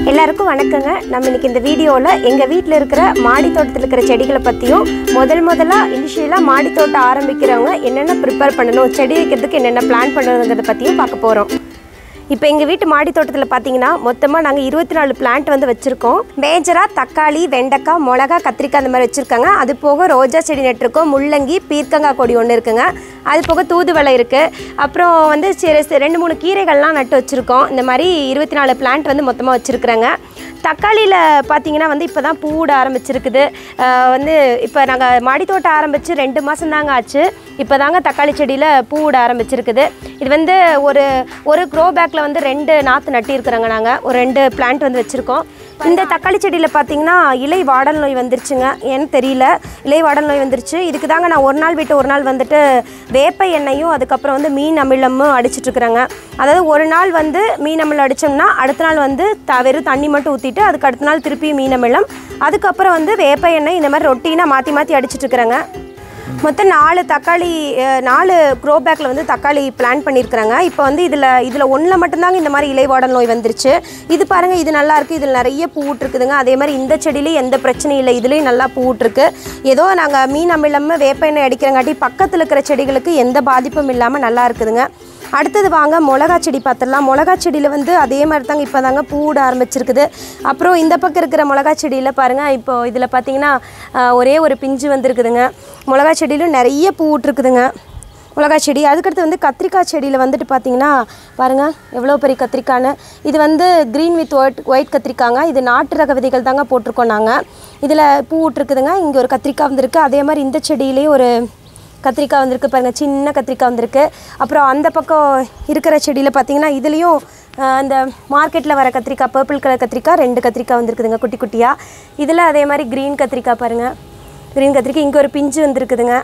எல்லாருக்கும் வணக்கங்க நம்ம இன்னைக்கு இந்த வீடியோவில் எங்கள் வீட்டில் இருக்கிற மாடி தோட்டத்தில் இருக்கிற செடிகளை பற்றியும் முதல் முதலாக இனிஷியலாக மாடி தோட்டம் ஆரம்பிக்கிறவங்க என்னென்ன ப்ரிப்பேர் பண்ணணும் செடி வைக்கிறதுக்கு என்னென்ன பிளான் பண்ணுறதுங்கிறத பற்றியும் பார்க்க போகிறோம் இப்போ எங்கள் வீட்டு மாடி தோட்டத்தில் பார்த்தீங்கன்னா மொத்தமாக நாங்கள் இருபத்தி நாலு பிளான்ட் வந்து வச்சுருக்கோம் மேஜராக தக்காளி வெண்டைக்காய் மிளகா கத்திரிக்காய் அந்த மாதிரி வச்சுருக்காங்க அது போக ரோஜா செடி நட்டிருக்கோம் முள்ளங்கி பீர்க்கங்காய் கொடி ஒன்று இருக்குங்க அது போக தூதுவளை இருக்குது அப்புறம் வந்து சரி சரி, ரெண்டு மூணு கீரைகள்லாம் நட்டு வச்சுருக்கோம் இந்த மாதிரி இருபத்தி நாலு பிளான்ட் வந்து மொத்தமாக வச்சுருக்குறேங்க தக்காளியில் பார்த்தீங்கன்னா வந்து இப்போ தான் பூவிட ஆரம்பிச்சிருக்குது அஹ் வந்து இப்போ நாங்கள் மாடி தோட்டம் ஆரம்பித்து ரெண்டு மாதம் தாங்க ஆச்சு இப்போ தாங்க தக்காளி செடியில் பூவிட ஆரம்பிச்சிருக்குது இது வந்து ஒரு ஒரு க்ரோ பேக்கில் வந்து ரெண்டு நாற்று நட்டியிருக்கிறோங்க நாங்கள் ஒரு ரெண்டு பிளான்ட் வந்து வச்சுருக்கோம் இந்த தக்காளி செடியில் பார்த்தீங்கன்னா இலை வாடல் நோய் வந்துருச்சுங்க ஏன்னு தெரியல இலை வாடல் நோய் வந்துருச்சு இதுக்கு தாங்க நான் ஒரு நாள் விட்டு ஒரு நாள் வந்துட்டு வேப்ப எண்ணெயும் அதுக்கப்புறம் வந்து மீன் அமிலமும் அடிச்சிட்ருக்குறேங்க அதாவது ஒரு நாள் வந்து மீன் அமிலம் அடித்தோம்னா அடுத்த நாள் வந்து த வெறும் தண்ணி மட்டும் ஊற்றிட்டு அதுக்கு அடுத்த நாள் திருப்பி மீன் அமிலம் அதுக்கப்புறம் வந்து வேப்ப எண்ணெய் இந்த மாதிரி ரொட்டீனாக மாற்றி மாற்றி அடிச்சிட்ருக்குறேங்க மொத்தம் நாலு தக்காளி அஹ், நாலு க்ரோ பேக்கில் வந்து தக்காளி பிளான் பண்ணியிருக்கிறாங்க இப்போ வந்து இதில் இதில் ஒன்றில் மட்டும்தாங்க இந்த மாதிரி இலைவாடல் நோய் வந்துருச்சு இது பாருங்கள் இது நல்லா இருக்குது இதில் நிறைய பூ விட்டுருக்குதுங்க அதே மாதிரி இந்த செடியிலையும் எந்த பிரச்சனையும் இல்லை இதுலேயும் நல்லா பூ விட்டுருக்கு ஏதோ நாங்கள் மீன் அமிலம் வேப்ப எண்ணெய் அடிக்கிறங்காட்டி பக்கத்தில் இருக்கிற செடிகளுக்கு எந்த பாதிப்பும் இல்லாமல் நல்லா இருக்குதுங்க அடுத்தது வாங்க மிளகா செடி பார்த்துடலாம் மிளகா செடியில் வந்து அதே மாதிரி தாங்க இப்போ தாங்க பூட ஆரம்பிச்சிருக்குது அப்புறம் இந்த பக்கம் இருக்கிற மிளகா செடியில் பாருங்கள் இப்போ இதில் பார்த்தீங்கன்னா ஆஹ், ஒரே ஒரு பிஞ்சு வந்திருக்குதுங்க மிளகா செடியிலும் நிறைய பூ விட்டுருக்குதுங்க மிளகா செடி அதுக்கடுத்து வந்து கத்திரிக்காய் செடியில் வந்துட்டு பார்த்தீங்கன்னா பாருங்கள் எவ்வளோ பெரிய கத்திரிக்கான்னு இது வந்து க்ரீன் வித் ஒயிட் ஒயிட் கத்திரிக்காங்க இது நாட்டு ரக விதைகள் தாங்க போட்டிருக்கோம் நாங்கள் இதில் பூ விட்டுருக்குதுங்க இங்கே ஒரு கத்திரிக்காய் வந்திருக்கு அதே மாதிரி இந்த செடியிலையும் ஒரு கத்திரிக்காய் வந்திருக்கு பாருங்கள் சின்ன கத்திரிக்காய் வந்திருக்கு அப்புறம் அந்த பக்கம் இருக்கிற செடியில் பார்த்தீங்கன்னா இதுலேயும் ஆஹ், அந்த மார்க்கெட்டில் வர கத்திரிக்காய் பர்பிள் கலர் கத்திரிக்காய் ரெண்டு கத்திரிக்காய் வந்திருக்குதுங்க குட்டி குட்டியாக இதில் அதே மாதிரி க்ரீன் கத்திரிக்காய் பாருங்கள் க்ரீன் கத்திரிக்காய் இங்கே ஒரு பிஞ்சு வந்திருக்குதுங்க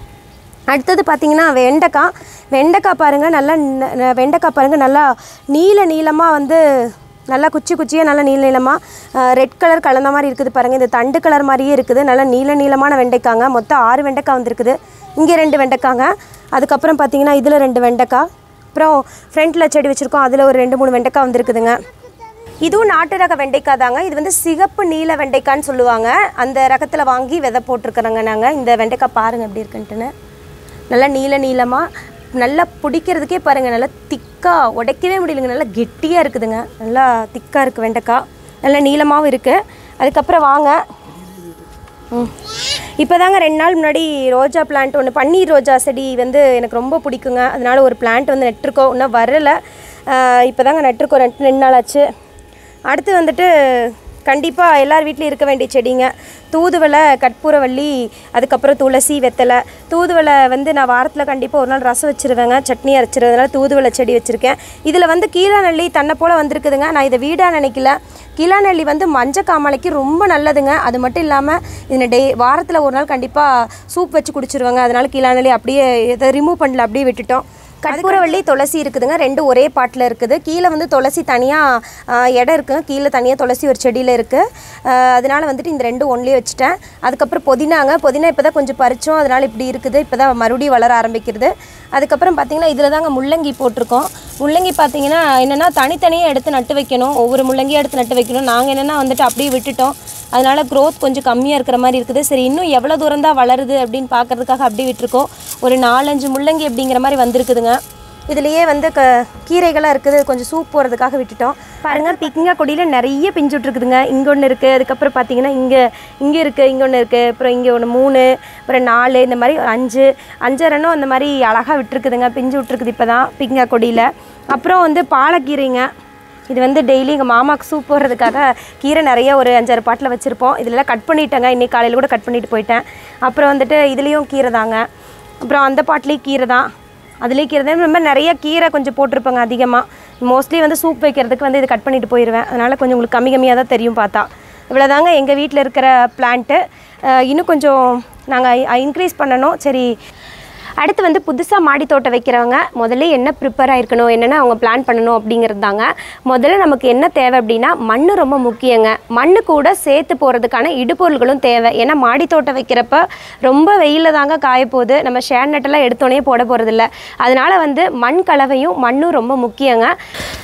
அடுத்தது பார்த்தீங்கன்னா வெண்டைக்காய் வெண்டைக்காய் பாருங்கள் நல்லா ந- ந- வெண்டைக்காய் பாருங்கள் நல்லா நீல நீளமாக வந்து நல்லா குச்சி குச்சியாக நல்லா நீல நீளமாக ரெட் கலர் கலந்த மாதிரி இருக்குது பாருங்கள் இந்த தண்டு கலர் மாதிரியே இருக்குது நல்லா நீல நீளமான வெண்டைக்காங்க மொத்தம் ஆறு வெண்டைக்காய் வந்திருக்குது இங்கே ரெண்டு வெண்டைக்காங்க அதுக்கப்புறம் பார்த்தீங்கன்னா இதில் ரெண்டு வெண்டைக்காய் அப்புறம் ஃப்ரண்ட்டில் செடி வச்சுருக்கோம் அதில் ஒரு ரெண்டு மூணு வெண்டைக்காய் வந்திருக்குதுங்க இதுவும் நாட்டு ரக வெண்டைக்காய் தாங்க இது வந்து சிகப்பு நீல வெண்டைக்கான்னு சொல்லுவாங்க அந்த ரகத்தில் வாங்கி விதை போட்டிருக்கிறோங்க நாங்கள் இந்த வெண்டைக்காய் பாருங்கள் எப்படி இருக்குன்ட்டுன்னு நல்லா நீல நீளமாக நல்லா பிடிக்கிறதுக்கே பாருங்கள் நல்லா திக்காக உடைக்கவே முடியலங்க நல்லா கெட்டியாக இருக்குதுங்க நல்லா திக்காக இருக்குது வெண்டைக்காய் நல்லா நீளமாகவும் இருக்குது அதுக்கப்புறம் வாங்க ம் இப்போ தாங்க ரெண்டு நாள் முன்னாடி ரோஜா பிளான்ட் ஒன்று பன்னீர் ரோஜா செடி வந்து எனக்கு ரொம்ப பிடிக்குங்க அதனால ஒரு பிளான்ட் வந்து நட்டிருக்கோம் இன்னும் வரலை இப்போ தாங்க நட்டிருக்கோம் ரெண்டு ரெண்டு நாள் ஆச்சு அடுத்து வந்துட்டு கண்டிப்பாக எல்லார் வீட்லேயும் இருக்க வேண்டிய செடிங்க தூதுவளை கற்பூரவள்ளி அதுக்கப்புறம் துளசி வெத்தலை தூதுவளை வந்து நான் வாரத்தில் கண்டிப்பாக ஒரு நாள் ரசம் வச்சுருவேங்க சட்னி அரைச்சிருவதுனால தூதுவளை செடி வச்சுருக்கேன் இதில் வந்து கீழாநெல்லி தன்னை போல் வந்திருக்குதுங்க நான் இதை வீடாக நினைக்கல கீழாநெல்லி வந்து மஞ்சள் காமாலைக்கு ரொம்ப நல்லதுங்க அது மட்டும் இல்லாமல் இந்த டே வாரத்தில் ஒரு நாள் கண்டிப்பாக சூப் வச்சு குடிச்சிருவாங்க அதனால கீழாநெல்லி அப்படியே இதை ரிமூவ் பண்ணல அப்படியே விட்டுட்டோம் கற்பூரவள்ளி துளசி இருக்குதுங்க ரெண்டும் ஒரே பாட்டில் இருக்குது கீழே வந்து துளசி தனியாக இடம் இருக்குங்க கீழே தனியாக துளசி ஒரு செடியில் இருக்குது அதனால வந்துட்டு இந்த ரெண்டும் ஒன்லேயே வச்சுட்டேன் அதுக்கப்புறம் புதினாங்க புதினா இப்போ தான் கொஞ்சம் பறித்தோம் அதனால் இப்படி இருக்குது இப்போ தான் மறுபடியும் வளர ஆரம்பிக்கிறது அதுக்கப்புறம் பார்த்தீங்கன்னா இதில் தாங்க முள்ளங்கி போட்டிருக்கோம் முள்ளங்கி பார்த்தீங்கன்னா என்னென்னா தனித்தனியாக எடுத்து நட்டு வைக்கணும் ஒவ்வொரு முள்ளங்கியாக எடுத்து நட்டு வைக்கணும் நாங்கள் என்னென்னா வந்துட்டு அப்படியே விட்டுட்டோம் அதனால growth கொஞ்சம் கம்மியாக இருக்கிற மாதிரி இருக்குது சரி இன்னும் எவ்வளோ தூரம் தான் வளருது அப்படின்னு பார்க்கறதுக்காக அப்படியே விட்டுருக்கோம் ஒரு நாலஞ்சு முள்ளங்கி அப்படிங்கிற மாதிரி வந்திருக்குதுங்க இதுலேயே வந்து க கீரைகளாக இருக்குது கொஞ்சம் சூப் போடுறதுக்காக விட்டுட்டோம் பாருங்கள் பிக்கிங்கா கொடியில் நிறைய பிஞ்சு விட்ருக்குதுங்க இங்கே ஒன்று இருக்குது அதுக்கப்புறம் பார்த்தீங்கன்னா இங்கே இங்கே இருக்குது இங்கே ஒன்று இருக்குது அப்புறம் இங்கே ஒன்று மூணு அப்புறம் நாலு இந்த மாதிரி ஒரு அஞ்சு அஞ்சரைனும் அந்த மாதிரி அழகாக விட்டுருக்குதுங்க பிஞ்சு விட்ருக்குது இப்போ தான் பிக்கிங்கா கொடியில் அப்புறம் வந்து பாலக்கீரைங்க இது வந்து டெய்லி எங்கள் மாமாவுக்கு சூப் போடுறதுக்காக கீரை நிறைய ஒரு அஞ்சாறு பாட்டில் வச்சுருப்போம் இதிலலாம் கட் பண்ணிட்டேங்க இன்னைக்கு காலையில் கூட கட் பண்ணிட்டு போயிட்டேன் அப்புறம் வந்துட்டு இதுலேயும் கீரை தாங்க அப்புறம் அந்த பாட்டிலையும் கீரை தான் அதுலேயும் கீரை தான் ரொம்ப நிறைய கீரை கொஞ்சம் போட்டிருப்பாங்க அதிகமாக மோஸ்ட்லி வந்து சூப் வைக்கிறதுக்கு வந்து இது கட் பண்ணிட்டு போயிடுவேன் அதனால் கொஞ்சம் உங்களுக்கு கம்மி கம்மியாக தான் தெரியும் பார்த்தா இவ்வளோதாங்க எங்கள் வீட்டில் இருக்கிற பிளான்ட்டு இன்னும் கொஞ்சம் நாங்கள் இன்க்ரீஸ் பண்ணணும் சரி அடுத்து வந்து புதுசாக மாடி தோட்டம் வைக்கிறவங்க முதல்ல என்ன ப்ரிப்பேர் ஆயிருக்கணும் என்னென்ன அவங்க பிளான் பண்ணணும் அப்படிங்கிறது தாங்க முதல்ல நமக்கு என்ன தேவை அப்படின்னா மண் ரொம்ப முக்கியங்க மண்ணு கூட சேர்த்து போகிறதுக்கான இடுபொருள்களும் தேவை ஏன்னா மாடி தோட்டம் வைக்கிறப்ப ரொம்ப வெயிலில் தாங்க காய போகுது நம்ம ஷேர் நட்டெல்லாம் எடுத்தோடனே போட போகிறதில்ல அதனால வந்து மண் கலவையும் மண்ணும் ரொம்ப முக்கியங்க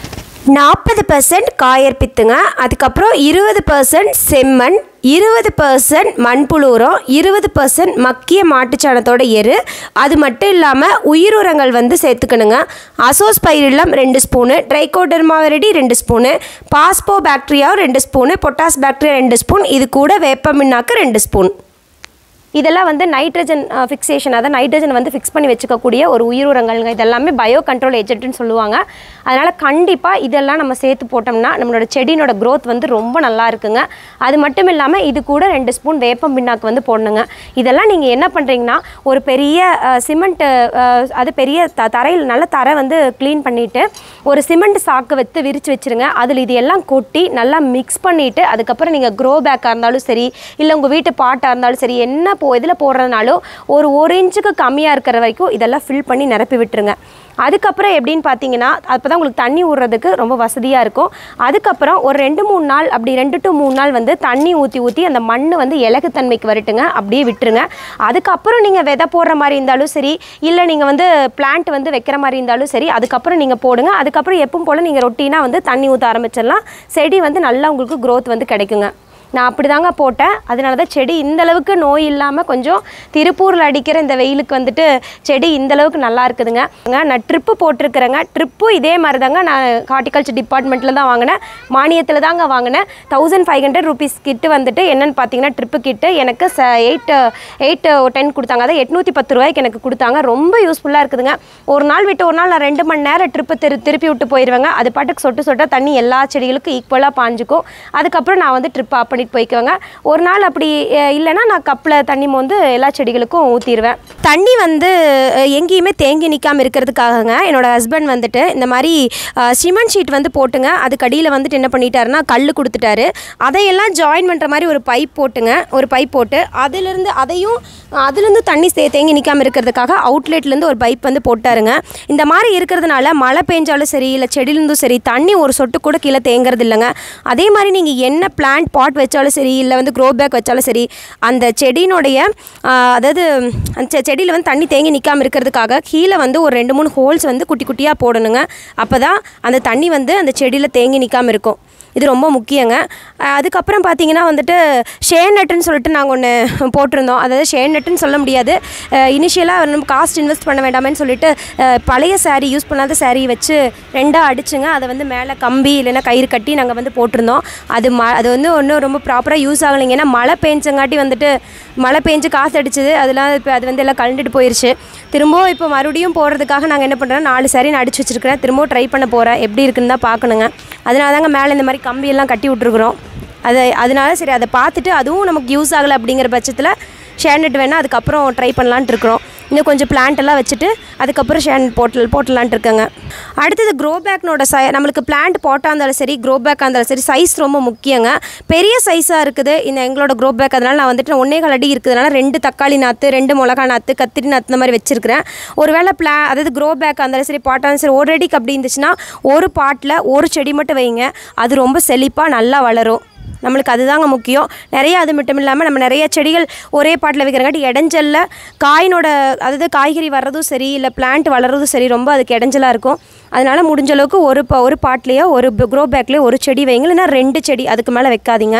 நாற்பது பர்சன்ட் காயற்பித்துங்க அதுக்கப்புறம் இருபது பர்சன்ட் செம்மண் இருபது பர்சன்ட் மண்புழு உரம் இருபது பர்சன்ட் மக்கிய மாட்டுச்சாணத்தோட எரு அது மட்டும் இல்லாமல் உயிருரங்கள் வந்து சேர்த்துக்கணுங்க அசோஸ்பைரிலம் ரெண்டு ஸ்பூனு ட்ரைகோடர்மாவரடி ரெண்டு ஸ்பூனு பாஸ்போ பாக்டீரியா ரெண்டு ஸ்பூனு பொட்டாஸ் பாக்டீரியா ரெண்டு ஸ்பூன் இது கூட வேப்பமின்னாக்கு ரெண்டு ஸ்பூன் இதெல்லாம் வந்து நைட்ரஜன் ஃபிக்சேஷன் அதாவது நைட்ரஜன் வந்து ஃபிக்ஸ் பண்ணி வச்சுக்கக்கூடிய ஒரு உயிருரங்கள்ங்க இதெல்லாமே பயோ கண்ட்ரோல் ஏஜென்ட்னு சொல்லுவாங்க அதனால் கண்டிப்பாக இதெல்லாம் நம்ம சேர்த்து போட்டோம்னா நம்மளோட செடியினோட growth வந்து ரொம்ப நல்லா இருக்குங்க அது மட்டும் இல்லாமல் இது கூட ரெண்டு ஸ்பூன் வேப்பம் பின்னாக்கு வந்து போடணுங்க இதெல்லாம் நீங்கள் என்ன பண்ணுறீங்கன்னா ஒரு பெரிய சிமெண்ட் அது பெரிய த தரையில் நல்ல தரை வந்து க்ளீன் பண்ணிவிட்டு ஒரு சிமெண்ட் சாக்கு வச்சு விரித்து வச்சுருங்க அதில் இது எல்லாம் கொட்டி நல்லா மிக்ஸ் பண்ணிவிட்டு அதுக்கப்புறம் நீங்கள் க்ரோ பேக்காக இருந்தாலும் சரி இல்லை உங்கள் வீட்டு பாட்டாக இருந்தாலும் சரி என்ன போ இதில் போடுறதுனாலும் ஒரு ஒரு இன்ச்சுக்கு கம்மியாக இருக்கிற வரைக்கும் இதெல்லாம் ஃபில் பண்ணி நிரப்பி விட்டுருங்க அதுக்கப்புறம் எப்படின்னு பார்த்தீங்கன்னா அப்போ தான் உங்களுக்கு தண்ணி விடுறதுக்கு ரொம்ப வசதியாக இருக்கும் அதுக்கப்புறம் ஒரு ரெண்டு மூணு நாள் அப்படி ரெண்டு டு மூணு நாள் வந்து தண்ணி ஊற்றி ஊற்றி அந்த மண் வந்து இலகுத்தன்மைக்கு வரட்டுங்க அப்படியே விட்டுருங்க அதுக்கப்புறம் நீங்கள் விதை போடுற மாதிரி இருந்தாலும் சரி இல்லை நீங்கள் வந்து பிளான்ட் வந்து வைக்கிற மாதிரி இருந்தாலும் சரி அதுக்கப்புறம் நீங்கள் போடுங்க அதுக்கப்புறம் எப்பவும் போல் நீங்கள் ரொட்டீனாக வந்து தண்ணி ஊற்ற ஆரம்பிச்சிடலாம் செடி வந்து நல்லா உங்களுக்கு growth வந்து கிடைக்குங்க நான் அப்படி தாங்க போட்டேன் அதனால தான் செடி இந்த அளவுக்கு நோய் இல்லாமல் கொஞ்சம் திருப்பூரில் அடிக்கிற இந்த வெயிலுக்கு வந்துட்டு செடி இந்த அளவுக்கு நல்லா இருக்குதுங்க அங்க நான் ட்ரிப்பு போட்டிருக்கிறேங்க ட்ரிப்பும் இதே மாதிரி தாங்க நான் ஹார்டிகல்ச்சர் டிபார்ட்மெண்ட்டில் தான் வாங்கினேன் மானியத்தில் தாங்க வாங்கினேன் தௌசண்ட் ஃபைவ் ஹண்ட்ரட் ருபீஸ் கிட்டு வந்துட்டு என்னென்னு பார்த்தீங்கன்னா ட்ரிப்பு கிட்டு எனக்கு ச எயிட் எயிட் டென் கொடுத்தாங்க அதாவது எட்நூற்றி பத்து ரூபாய்க்கு எனக்கு கொடுத்தாங்க ரொம்ப யூஸ்ஃபுல்லாக இருக்குதுங்க ஒரு நாள் விட்டு ஒரு நாள் நான் ரெண்டு மணி நேரம் ட்ரிப்பு திரு திருப்பி விட்டு போயிடுவேங்க அது பாட்டுக்கு சொட்டு சொட்டாக தண்ணி எல்லா செடிகளுக்கும் ஈக்குவலாக பாஞ்சுக்கும் அதுக்கப்புறம் நான் வந்து ட்ரிப் ஆஃப் பண்ணிட்டு போய்க்குவேங்க ஒரு நாள் அப்படி அஹ், இல்லைன்னா நான் கப்பில் தண்ணி மோந்து எல்லா செடிகளுக்கும் ஊற்றிடுவேன் தண்ணி வந்து அஹ், எங்கேயுமே தேங்கி நிற்காம இருக்கிறதுக்காகங்க என்னோட ஹஸ்பண்ட் வந்துட்டு இந்த மாதிரி சிமெண்ட் ஷீட் வந்து போட்டுங்க அதுக்கு அடியில் வந்துட்டு என்ன பண்ணிட்டாருன்னா கல் கொடுத்துட்டாரு அதையெல்லாம் ஜாயின் பண்ணுற மாதிரி ஒரு பைப் போட்டுங்க ஒரு பைப் போட்டு அதிலிருந்து அதையும் அதுலேருந்து தண்ணி தே தேங்கி நிற்காம இருக்கிறதுக்காக அவுட்லெட்லேருந்து ஒரு பைப் வந்து போட்டாருங்க இந்த மாதிரி இருக்கிறதுனால மழை பெஞ்சாலும் சரி இல்லை செடியிலேருந்தும் சரி தண்ணி ஒரு சொட்டு கூட கீழே தேங்குறது இல்லைங்க அதே மாதிரி நீங்கள் என்ன பிளான்ட் பாட் வச்சாலும் சரி இல்லை வந்து க்ரோ பேக் வச்சாலும் சரி அந்த செடியினுடைய ஆ, அதாவது அந்த செ- செடியில் வந்து தண்ணி தேங்கி நிற்காம இருக்கிறதுக்காக கீழே வந்து ஒரு ரெண்டு மூணு ஹோல்ஸ் வந்து குட்டி குட்டியாக போடணுங்க அப்போ தான் அந்த தண்ணி வந்து அந்த செடியில் தேங்கி நிற்காம இருக்கும் இது ரொம்ப முக்கியங்க அஹ் அதுக்கப்புறம் பார்த்தீங்கன்னா வந்துட்டு ஷேன் நட்டுன்னு சொல்லிட்டு நாங்கள் ஒன்று போட்டிருந்தோம் அதாவது ஷேன் நட்டுன்னு சொல்ல முடியாது இனிஷியலாக நம்ம காஸ்ட் இன்வெஸ்ட் பண்ண வேண்டாமேன்னு சொல்லிட்டு அஹ் பழைய saree யூஸ் பண்ணாத saree வச்சு ரெண்டாக அடிச்சுங்க அதை வந்து மேலே கம்பி இல்லைன்னா கயிறு கட்டி நாங்கள் வந்து போட்டிருந்தோம் அது ம அது வந்து ஒன்றும் ரொம்ப ப்ராப்பராக யூஸ் ஆகலைங்க ஏன்னா மழை பெஞ்சங்காட்டி வந்துட்டு மழை பெஞ்சு காசு அடிச்சது அதெல்லாம் இப்போ அது வந்து எல்லாம் கலண்டுட்டு போயிருச்சு திரும்பவும் இப்போ மறுபடியும் போடுறதுக்காக நாங்கள் என்ன பண்ணுறோம் நாலு saree நான் அடிச்சு வச்சிருக்கிறேன் திரும்பவும் ட்ரை பண்ண போகிறேன் எப்படி இருக்குன்னு தான் பார்க்கணுங்க அதனால தாங்க மேலே இந்த மாதிரி கம்பியெல்லாம் கட்டி விட்ருக்குறோம் அதை அதனால சரி அதை பார்த்துட்டு அதுவும் நமக்கு யூஸ் ஆகலை அப்படிங்கிற பட்சத்தில் ஷேனட் வேணால் அதுக்கப்புறம் ட்ரை பண்ணலான்ட்டு இருக்கிறோம் இன்னும் கொஞ்சம் plant எல்லாம் வச்சுட்டு அதுக்கப்புறம் ஷேன் போட்டல் போட்டலான்ட்டு இருக்கேங்க அடுத்தது க்ரோ பேக்னோட சை நம்மளுக்கு பிளான்ட் போட்டாக இருந்தாலும் சரி க்ரோ பேக்காக இருந்தாலும் சரி சைஸ் ரொம்ப முக்கியங்க பெரிய சைஸாக இருக்குது இந்த எங்களோட க்ரோ பேக் அதனால் நான் வந்துட்டு ஒன்றே கால் அடி இருக்கிறதுனால ரெண்டு தக்காளி நாற்று ரெண்டு மிளகா நாற்று கத்திரி நாற்று இந்த மாதிரி வச்சுருக்கிறேன் ஒருவேளை பிளா அதாவது க்ரோ பேக் இருந்தாலும் சரி பாட்டாக இருந்தாலும் சரி ஒரு அடிக்கு அப்படி இருந்துச்சுன்னா ஒரு பாட்டில் ஒரு செடி மட்டும் வைங்க அது ரொம்ப செழிப்பாக நல்லா வளரும் நம்மளுக்கு அதுதாங்க முக்கியம் நிறைய அது மட்டும் இல்லாமல் நம்ம நிறைய செடிகள் ஒரே பாட்டில் வைக்கிறங்காட்டி இடைஞ்சல்ல காயினோட அதாவது காய்கறி வர்றதும் சரி இல்லை பிளான்ட் வளர்றதும் சரி ரொம்ப அதுக்கு இடைஞ்சலாக இருக்கும் அதனால் முடிஞ்ச அளவுக்கு ஒரு ப ஒரு பாட்லேயோ ஒரு க்ரோ பேக்லேயோ ஒரு செடி வைங்க இல்லைன்னா ரெண்டு செடி அதுக்கு மேலே வைக்காதீங்க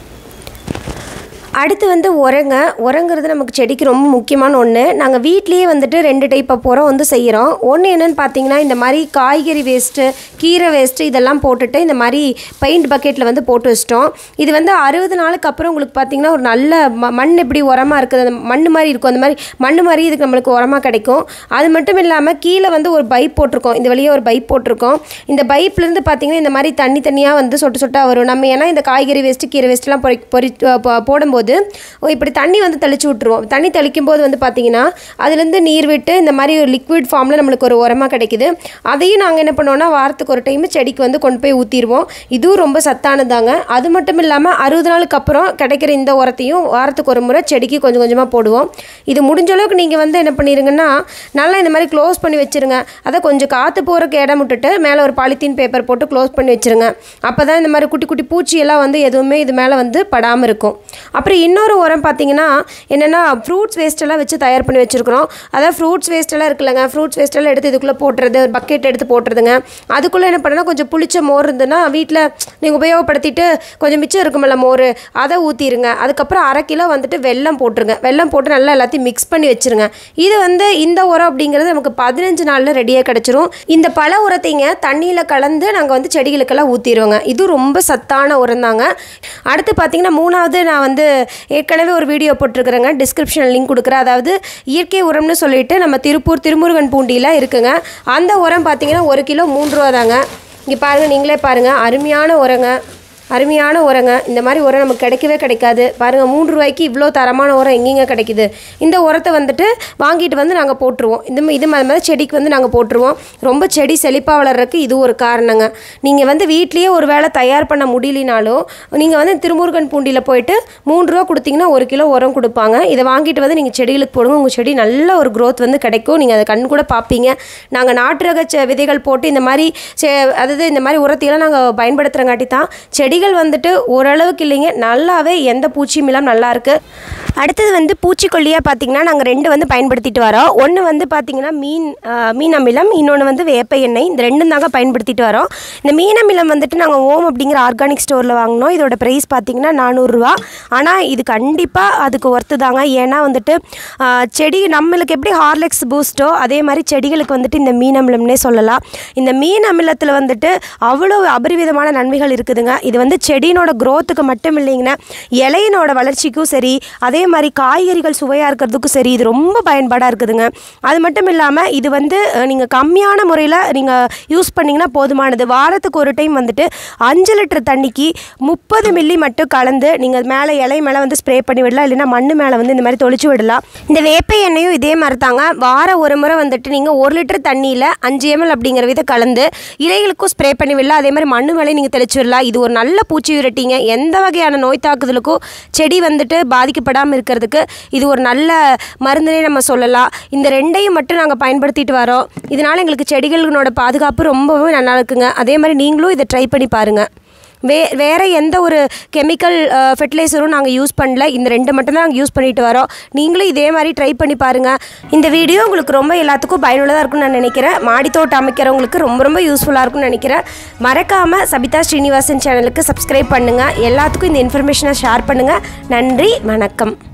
அடுத்து வந்து உரங்க உரங்கிறது நமக்கு செடிக்கு ரொம்ப முக்கியமான ஒன்று நாங்கள் வீட்லேயே வந்துட்டு ரெண்டு டைப் ஆஃப் உரம் வந்து செய்கிறோம் ஒன்று என்னென்னு பார்த்தீங்கன்னா இந்த மாதிரி காய்கறி வேஸ்ட்டு கீரை வேஸ்ட்டு இதெல்லாம் போட்டுட்டு இந்த மாதிரி பெயிண்ட் பக்கெட்டில் வந்து போட்டு வச்சிட்டோம் இது வந்து அறுபது நாளுக்கு அப்புறம் உங்களுக்கு பார்த்தீங்கன்னா ஒரு நல்ல ம மண் எப்படி உரமாக இருக்குது அந்த மண் மாதிரி இருக்கும் அந்த மாதிரி மண் மாதிரி இதுக்கு நம்மளுக்கு உரமாக கிடைக்கும் அது மட்டும் இல்லாமல் கீழே வந்து ஒரு பைப் போட்டிருக்கோம் இந்த வழியே ஒரு பைப் போட்டிருக்கோம் இந்த பைப்லேருந்து பார்த்தீங்கன்னா இந்த மாதிரி தண்ணி தண்ணியாக வந்து சொட்டு சொட்டாக வரும் நம்ம ஏன்னா இந்த காய்கறி வேஸ்ட்டு கீரை வேஸ்ட்டுலாம் பொறி பொறி போ- போடும்போது ஓ, இப்படி தண்ணி வந்து தெளிச்சு விட்ருவோம் தண்ணி தெளிக்கும் போது வந்து பார்த்தீங்கன்னா அதுலேருந்து நீர் விட்டு இந்த மாதிரி ஒரு லிக்விட் ஃபார்மில் நம்மளுக்கு ஒரு உரமாக கிடைக்குது அதையும் நாங்கள் என்ன பண்ணுவோம்னா வாரத்துக்கு ஒரு டைம் செடிக்கு வந்து கொண்டு போய் ஊற்றிடுவோம் இதுவும் ரொம்ப சத்தானதாங்க அது மட்டும் இல்லாமல் அறுபது நாளுக்கு அப்புறம் கிடைக்கிற இந்த உரத்தையும் வாரத்துக்கு ஒரு முறை செடிக்கு கொஞ்சம் கொஞ்சமாக போடுவோம் இது முடிஞ்ச அளவுக்கு நீங்கள் வந்து என்ன பண்ணிடுங்கன்னா நல்லா இந்த மாதிரி க்ளோஸ் பண்ணி வச்சுருங்க அதை கொஞ்சம் காற்று போகிறக்கு இடம் விட்டுட்டு மேலே ஒரு பாலித்தீன் பேப்பர் போட்டு க்ளோஸ் பண்ணி வச்சுருங்க அப்போ தான் இந்த மாதிரி குட்டி குட்டி பூச்சியெல்லாம் வந்து எதுவுமே இது மேலே வந்து படாமல் இருக்கும் அப்படி அப்புறம் இன்னொரு உரம் பார்த்தீங்கன்னா என்னென்னா ஃப்ரூட்ஸ் வேஸ்ட்டெல்லாம் வச்சு தயார் பண்ணி வச்சுருக்கிறோம் அதாவது ஃப்ரூட்ஸ் வேஸ்ட்டெல்லாம் இருக்குல்லங்க ஃப்ரூட்ஸ் வேஸ்ட்டெல்லாம் எடுத்து இதுக்குள்ளே போட்டுறது ஒரு பக்கெட் எடுத்து போட்டுறதுங்க அதுக்குள்ளே என்ன பண்ணனா கொஞ்சம் புளிச்ச மோர் இருந்ததுன்னா வீட்டில் நீங்கள் உபயோகப்படுத்திட்டு கொஞ்சம் மிச்சம் இருக்குமில்ல மோர் அதை ஊற்றிடுங்க அதுக்கப்புறம் அரை கிலோ வந்துட்டு வெல்லம் போட்டுருங்க வெல்லம் போட்டு நல்லா எல்லாத்தையும் மிக்ஸ் பண்ணி வச்சுருங்க இது வந்து இந்த உரம் அப்படிங்கிறது நமக்கு பதினஞ்சு நாளில் ரெடியாக கிடச்சிரும் இந்த பல உரத்தைங்க தண்ணியில் கலந்து நாங்கள் வந்து செடிகளுக்கெல்லாம் ஊற்றிடுவோங்க இது ரொம்ப சத்தான உரம் தாங்க அடுத்து பார்த்தீங்கன்னா மூணாவது நான் வந்து ஏற்கனவே ஒரு வீடியோ போட்டிருக்கிறேங்க டிஸ்கிரிப்ஷன் லிங்க் கொடுக்குறேன் அதாவது இயற்கை உரம்னு சொல்லிட்டு நம்ம திருப்பூர் திருமுருகன் பூண்டியில் இருக்குங்க அந்த உரம் பார்த்தீங்கன்னா ஒரு கிலோ மூன்று ரூபா தாங்க இங்கே பாருங்கள் நீங்களே பாருங்கள் அருமையான உரங்க அருமையான உரங்க இந்த மாதிரி உரம் நமக்கு கிடைக்கவே கிடைக்காது பாருங்கள் மூன்று ரூபாய்க்கு இவ்வளோ தரமான உரம் எங்கேங்க கிடைக்குது இந்த உரத்தை வந்துட்டு வாங்கிட்டு வந்து நாங்கள் போட்டுருவோம் இந்த மா- இது மாதிரி மாதிரி செடிக்கு வந்து நாங்கள் போட்டுருவோம் ரொம்ப செடி செழிப்பாக வளர்றதுக்கு இது ஒரு காரணங்க நீங்கள் வந்து வீட்லேயே ஒரு வேளை தயார் பண்ண முடியலினாலும் நீங்கள் வந்து திருமுருகன் பூண்டியில் போயிட்டு மூன்று ரூபா கொடுத்தீங்கன்னா ஒரு கிலோ உரம் கொடுப்பாங்க இதை வாங்கிட்டு வந்து நீங்கள் செடிகளுக்கு போடுங்க உங்கள் செடி நல்ல ஒரு growth வந்து கிடைக்கும் நீங்கள் அதை கண் கூட பார்ப்பீங்க நாங்கள் நாட்டு ரக செ- விதைகள் போட்டு இந்த மாதிரி செ அதாவது இந்த மாதிரி உரத்தையெல்லாம் நாங்கள் பயன்படுத்துகிறங்காட்டி தான் செடிகள் வந்துட்டு ஓரளவுக்கு இல்லைங்க நல்லாவே எந்த பூச்சியும் இல்லாமல் நல்லா இருக்கு அடுத்தது வந்து பூச்சிக்கொல்லியாக பார்த்தீங்கன்னா நாங்கள் ரெண்டு வந்து பயன்படுத்திட்டு வரோம் ஒன்று வந்து பார்த்தீங்கன்னா மீன் ஆ, மீன் அமிலம் இன்னொன்று வந்து வேப்ப எண்ணெய் இந்த ரெண்டும் தாங்க பயன்படுத்திட்டு வரோம் இந்த மீன் அமிலம் வந்துட்டு நாங்கள் ஓம் அப்படிங்கிற ஆர்கானிக் ஸ்டோரில் வாங்கினோம் இதோட ப்ரைஸ் பார்த்தீங்கன்னா நானூறுரூவா ஆனால் இது கண்டிப்பாக அதுக்கு ஒர்த்து தாங்க ஏன்னா வந்துட்டு ஆ, செடி நம்மளுக்கு எப்படி ஹார்லிக்ஸ் பூஸ்ட்டோ அதே மாதிரி செடிகளுக்கு வந்துட்டு இந்த மீன் அமிலம்னே சொல்லலாம் இந்த மீன் அமிலத்தில் வந்துட்டு அவ்வளோ அபரிவிதமான நன்மைகள் இருக்குதுங்க இது வந்து செடியினோட growth-க்கு மட்டும் இல்லைங்கண்ணா இலையினோட வளர்ச்சிக்கும் சரி அதே மாதிரி காய்கறிகள் சுவையாக இருக்கிறதுக்கும் சரி இது ரொம்ப பயன்பாடாக இருக்குதுங்க அது மட்டும் இல்லாமல் இது வந்து நீங்கள் கம்மியான முறையில் நீங்கள் யூஸ் பண்ணிங்கன்னா போதுமானது வாரத்துக்கு ஒரு டைம் வந்துட்டு அஞ்சு லிட்டர் தண்ணிக்கு முப்பது மில்லி மட்டும் கலந்து நீங்கள் மேலே இலை மேலே வந்து ஸ்ப்ரே பண்ணி விடலாம் இல்லைன்னா மண்ணு மேலே வந்து இந்த மாதிரி தொளிச்சு விடலாம் இந்த வேப்ப எண்ணெயும் இதே மாதிரி தாங்க வாரம் ஒரு முறை வந்துட்டு நீங்கள் ஒரு லிட்டர் தண்ணியில் அஞ்சு எம்எல் அப்படிங்கிற வித கலந்து இலைகளுக்கும் ஸ்ப்ரே பண்ணி விடலாம் அதே மாதிரி மண்ணு மேலே நீங்கள் தெளிச்சு விடலாம் இது ஒரு நல்ல பூச்சி விரட்டிங்க எந்த வகையான நோய் தாக்குதலுக்கும் செடி வந்துட்டு பாதிக்கப்படாமல் இருக்கிறதுக்கு இது ஒரு நல்ல மருந்துனே நம்ம சொல்லலாம் இந்த ரெண்டையும் மட்டும் நாங்கள் பயன்படுத்திட்டு வரோம் இதனால் எங்களுக்கு செடிகளோட பாதுகாப்பு ரொம்பவே நல்லா இருக்குங்க அதே மாதிரி நீங்களும் இதை ட்ரை பண்ணி பாருங்கள் வே வேறு எந்த ஒரு கெமிக்கல் ஃபெர்டிலைசரும் நாங்கள் யூஸ் பண்ணல இந்த ரெண்டு மட்டும் தான் நாங்கள் யூஸ் பண்ணிட்டு வரோம் நீங்களும் இதே மாதிரி ட்ரை பண்ணி பாருங்கள் இந்த வீடியோ உங்களுக்கு ரொம்ப எல்லாத்துக்கும் பயனுள்ளதாக இருக்கும்னு நான் நினைக்கிறேன் மாடித்தோட்டம் அமைக்கிறவங்களுக்கு ரொம்ப ரொம்ப யூஸ்ஃபுல்லாக இருக்கும்னு நினைக்கிறேன் மறக்காமல் சபிதா ஸ்ரீனிவாசன் சேனலுக்கு சப்ஸ்கிரைப் பண்ணுங்கள் எல்லாத்துக்கும் இந்த இன்ஃபர்மேஷனை ஷேர் பண்ணுங்கள் நன்றி வணக்கம்